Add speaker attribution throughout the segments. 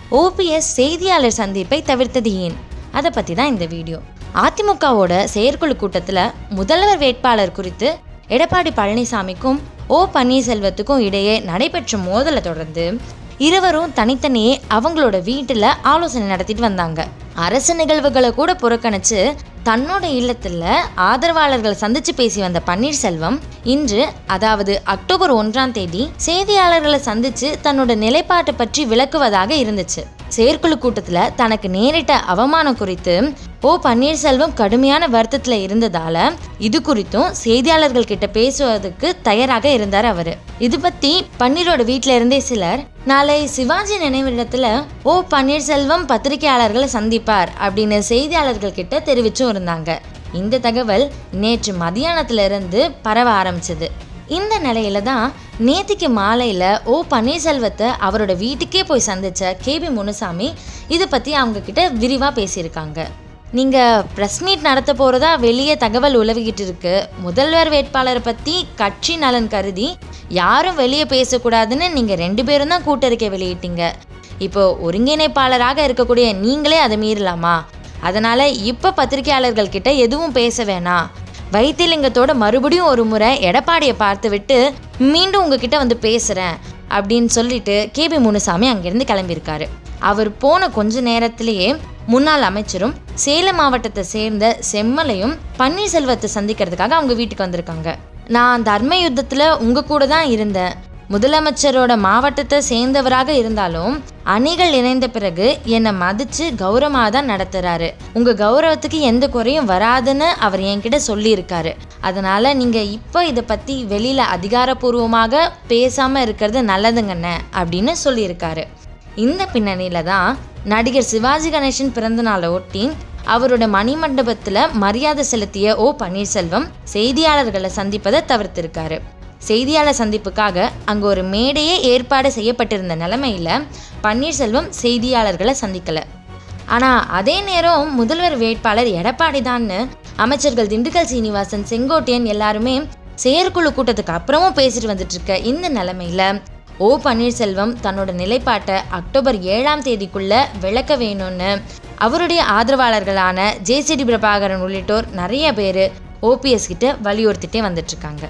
Speaker 1: OPS செய்தியாளர் சந்திப்பை தவிர்த்தது ஏன் அதை பற்றி தான் இந்த வீடியோ அதிமுகவோட செயற்குழு கூட்டத்தில் முதல்வர் வேட்பாளர் குறித்து எடப்பாடி பழனிசாமிக்கும் ஓ பன்னீர்செல்வத்துக்கும் இடையே நடைபெற்ற மோதலை தொடர்ந்து இருவரும் தனித்தனியே அவங்களோட வீட்டில் ஆலோசனை நடத்திட்டு வந்தாங்க அரசு நிகழ்வுகளை கூட புறக்கணிச்சு தன்னோட இல்லத்தில் ஆதரவாளர்களை சந்திச்சு பேசி வந்த பன்னீர்செல்வம் இன்று அதாவது அக்டோபர் ஒன்றாம் தேதி செய்தியாளர்களை சந்திச்சு தன்னோட நிலைப்பாட்டை பற்றி விளக்குவதாக இருந்துச்சு செயற்குழு கூட்டத்தில் தனக்கு நேரிட்ட அவமானம் குறித்து ஓ பன்னீர்செல்வம் கடுமையான வருத்தத்தில் இருந்ததால இது குறித்தும் செய்தியாளர்கள் கிட்ட பேசுவதற்கு தயாராக இருந்தார் அவர் இது பத்தி பன்னீரோட வீட்டில இருந்தே சிலர் நாளை சிவாஜி நினைவிடத்துல ஓ பன்னீர்செல்வம் பத்திரிகையாளர்களை சந்திப்பார் அப்படின்னு செய்தியாளர்கள் கிட்ட தெரிவிச்சும் இருந்தாங்க இந்த தகவல் நேற்று மதியானத்துல இருந்து பரவ ஆரம்பிச்சது இந்த நிலையில தான் நேத்திக்கு மாலையில் ஓ பன்னீர்செல்வத்தை அவரோட வீட்டுக்கே போய் சந்திச்ச கேபி முனுசாமி இதை பற்றி அவங்க கிட்ட விரிவாக பேசியிருக்காங்க நீங்கள் ப்ரெஸ் மீட் நடத்த போகிறதா வெளியே தகவல் உலவிக்கிட்டு இருக்கு முதல்வர் வேட்பாளரை பற்றி கட்சி நலன் கருதி யாரும் வெளியே பேசக்கூடாதுன்னு நீங்கள் ரெண்டு பேரும் தான் கூட்டறிக்கை வெளியிட்டீங்க இப்போ ஒருங்கிணைப்பாளராக இருக்கக்கூடிய நீங்களே அதை மீறலாமா அதனால் இப்போ பத்திரிகையாளர்கள் கிட்ட எதுவும் பேச வேணாம் வைத்தியலிங்கத்தோட மறுபடியும் ஒரு முறை எடப்பாடியை பார்த்து விட்டு மீண்டும் உங்ககிட்ட வந்து பேசுகிறேன் அப்படின்னு சொல்லிட்டு கேபி முனுசாமி அங்கேருந்து கிளம்பியிருக்காரு அவர் போன கொஞ்ச நேரத்திலேயே முன்னாள் அமைச்சரும் சேலம் மாவட்டத்தை சேர்ந்த செம்மலையும் பன்னீர்செல்வத்தை சந்திக்கிறதுக்காக அவங்க வீட்டுக்கு வந்திருக்காங்க நான் தர்ம யுத்தத்தில் உங்கள் கூட தான் இருந்தேன் முதலமைச்சரோட மாவட்டத்தை சேர்ந்தவராக இருந்தாலும் அணிகள் இணைந்த பிறகு என்னை மதிச்சு கௌரவமாக தான் நடத்துறாரு உங்க கௌரவத்துக்கு எந்த குறையும் வராதுன்னு அவர் என்கிட்ட சொல்லியிருக்காரு அதனால நீங்க இப்போ இதை பத்தி வெளியில அதிகாரப்பூர்வமாக பேசாம இருக்கிறது நல்லதுங்கண்ணே அப்படின்னு சொல்லியிருக்காரு இந்த பின்னணியில தான் நடிகர் சிவாஜி கணேசன் பிறந்த நாளை ஒட்டி அவரோட மணிமண்டபத்தில் மரியாதை செலுத்திய ஓ பன்னீர்செல்வம் செய்தியாளர்களை சந்திப்பதை தவிர்த்திருக்காரு செய்தியாளர் சந்திப்புக்காக அங்கே ஒரு மேடையே ஏற்பாடு செய்யப்பட்டிருந்த நிலைமையில் பன்னீர்செல்வம் செய்தியாளர்களை சந்திக்கலை ஆனால் அதே நேரம் முதல்வர் வேட்பாளர் எடப்பாடி தான்னு அமைச்சர்கள் திண்டுக்கல் சீனிவாசன் செங்கோட்டையன் எல்லாருமே செயற்குழு கூட்டத்துக்கு அப்புறமும் பேசிட்டு வந்துட்டு இருக்க இந்த நிலைமையில் ஓ பன்னீர்செல்வம் தன்னோட நிலைப்பாட்டை அக்டோபர் ஏழாம் தேதிக்குள்ள விளக்க வேணும்னு அவருடைய ஆதரவாளர்களான ஜேசிடி பிரபாகரன் உள்ளிட்டோர் நிறைய பேர் ஓபிஎஸ் கிட்ட வலியுறுத்திட்டே வந்துட்டு இருக்காங்க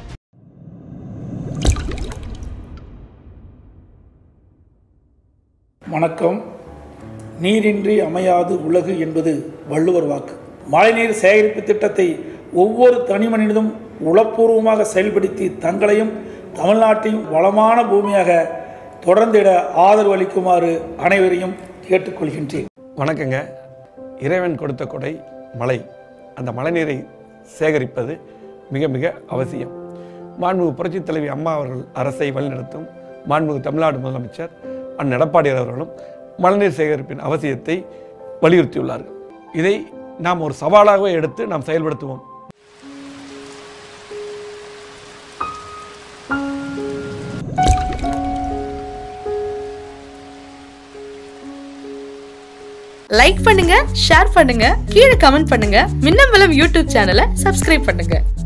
Speaker 2: வணக்கம் நீரின்றி அமையாது உலகு என்பது வள்ளுவர் வாக்கு மழைநீர் சேகரிப்பு திட்டத்தை ஒவ்வொரு தனி மனிதனும் உளப்பூர்வமாக செயல்படுத்தி தங்களையும் தமிழ்நாட்டையும் வளமான பூமியாக தொடர்ந்திட ஆதரவு அளிக்குமாறு அனைவரையும் கேட்டுக்கொள்கின்றேன்
Speaker 3: வணக்கங்க இறைவன் கொடுத்த கொடை மழை அந்த மழைநீரை சேகரிப்பது மிக மிக அவசியம் மாண்புமிகு புரட்சித் தலைவி அம்மா அவர்கள் அரசை வழிநடத்தும் மாண்புமிகு தமிழ்நாடு முதலமைச்சர் அண்ணன் எடப்பாடியார் அவர்களும் மழைநீர் சேகரிப்பின் அவசியத்தை வலியுறுத்தியுள்ளார்கள் இதை நாம் ஒரு சவாலாகவே எடுத்து நாம் செயல்படுத்துவோம்
Speaker 4: லைக் பண்ணுங்க ஷேர் பண்ணுங்க கீழே கமெண்ட் பண்ணுங்க மின்னம்பலம் யூடியூப் சேனலை சப்ஸ்கிரைப் பண்ணுங்க